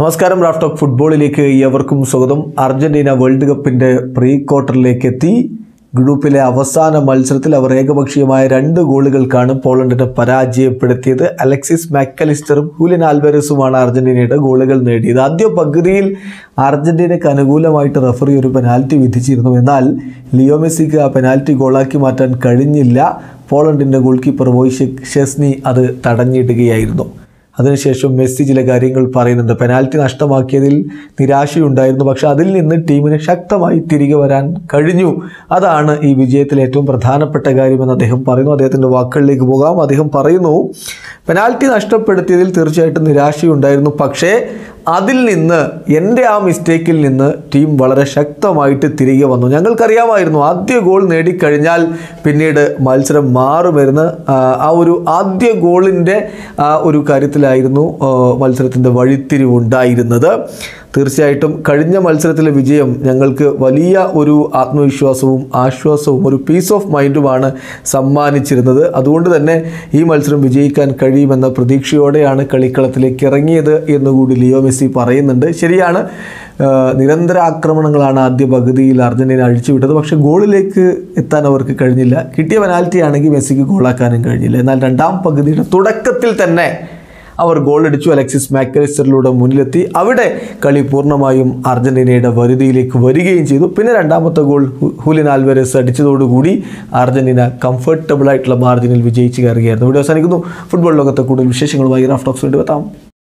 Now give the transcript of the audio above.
നമസ്കാരം Raf talk ഫുട്ബോളിലേക്ക് ഏവർക്കും സ്വാഗതം അർജന്റീന വേൾഡ് കപ്പിന്റെ പ്രീ ക്വാർട്ടറിലേക്ക് എത്തി ഗ്രൂപ്പിലെ അവസാന മത്സരത്തിൽ അവർ ഏകപക്ഷീയമായ രണ്ട് ഗോളുകൾക്കാണ് പോളണ്ടിനെ പരാജയപ്പെടുത്തിയത് അലക്സിസ് മാക്കലിസ്റ്ററും ഹൂലിൻ ആൽബരസുമാണ് അർജന്റീനയുടെ ഗോളുകൾ നേടിയത് ആദ്യ പകുതിയിൽ അർജന്റീനയ്ക്ക് അനുകൂലമായിട്ട് റഫറി ഒരു പെനാൽറ്റി വിധിച്ചിരുന്നു എന്നാൽ ലിയോ മെസ്സിക്ക് ആ പെനാൽറ്റി ഗോളാക്കി മാറ്റാൻ കഴിഞ്ഞില്ല പോളണ്ടിൻ്റെ ഗോൾ കീപ്പർ വോയ്ഷെക് ഷെസ്നി അത് തടഞ്ഞിടുകയായിരുന്നു അതിനുശേഷം മെസ്സി ചില കാര്യങ്ങൾ പറയുന്നുണ്ട് പെനാൽറ്റി നഷ്ടമാക്കിയതിൽ നിരാശയുണ്ടായിരുന്നു പക്ഷെ അതിൽ നിന്ന് ടീമിന് ശക്തമായി തിരികെ വരാൻ കഴിഞ്ഞു അതാണ് ഈ വിജയത്തിൽ ഏറ്റവും പ്രധാനപ്പെട്ട കാര്യമെന്ന് അദ്ദേഹം പറയുന്നു അദ്ദേഹത്തിൻ്റെ വാക്കുകളിലേക്ക് പോകാം അദ്ദേഹം പറയുന്നു പെനാൽറ്റി നഷ്ടപ്പെടുത്തിയതിൽ തീർച്ചയായിട്ടും നിരാശയുണ്ടായിരുന്നു പക്ഷേ അതിൽ നിന്ന് എൻ്റെ ആ മിസ്റ്റേക്കിൽ നിന്ന് ടീം വളരെ ശക്തമായിട്ട് തിരികെ വന്നു ഞങ്ങൾക്കറിയാമായിരുന്നു ആദ്യ ഗോൾ നേടിക്കഴിഞ്ഞാൽ പിന്നീട് മത്സരം മാറുമെന്ന് ആ, ആ ഒരു ആദ്യ ഗോളിൻ്റെ ആ ഒരു കാര്യത്തിലായിരുന്നു മത്സരത്തിൻ്റെ വഴിത്തിരിവുണ്ടായിരുന്നത് തീർച്ചയായിട്ടും കഴിഞ്ഞ മത്സരത്തിലെ വിജയം ഞങ്ങൾക്ക് വലിയ ഒരു ആത്മവിശ്വാസവും ആശ്വാസവും ഒരു പീസ് ഓഫ് മൈൻഡുമാണ് സമ്മാനിച്ചിരുന്നത് അതുകൊണ്ട് തന്നെ ഈ മത്സരം വിജയിക്കാൻ കഴിയുമെന്ന പ്രതീക്ഷയോടെയാണ് കളിക്കളത്തിലേക്ക് ഇറങ്ങിയത് എന്നുകൂടി ലിയോ മെസ്സി പറയുന്നുണ്ട് ശരിയാണ് ആ, നിരന്തര ആക്രമണങ്ങളാണ് ആദ്യ പകുതിയിൽ അർജന്റീന അഴിച്ചുവിട്ടത് പക്ഷേ ഗോളിലേക്ക് എത്താൻ അവർക്ക് കഴിഞ്ഞില്ല കിട്ടിയ പെനാൽറ്റി ആണെങ്കിൽ മെസ്സിക്ക് ഗോളാക്കാനും കഴിഞ്ഞില്ല എന്നാൽ രണ്ടാം പകുതിയുടെ തുടക്കത്തിൽ തന്നെ അവർ ഗോൾ അടിച്ചു അലക്സിസ് മാക്കലിസ്റ്ററിലൂടെ മുന്നിലെത്തി അവിടെ കളി പൂർണ്ണമായും അർജന്റീനയുടെ വരുതിയിലേക്ക് വരികയും ചെയ്തു പിന്നെ രണ്ടാമത്തെ ഗോൾ ഹു- ഹുലിൻ ആൽവരസ് അടിച്ചതോടുകൂടി അർജന്റീന കംഫർട്ടബിൾ ആയിട്ടുള്ള മാർജിനിൽ വിജയിച്ച് കയറുകയായിരുന്നു ഇവിടെ അവസാനിക്കുന്നു ഫുട്ബോൾ ലോകത്തെ കൂടുതൽ വിശേഷങ്ങളുമായി റാഫ്റ്റോക്സ് വേണ്ടി എത്താം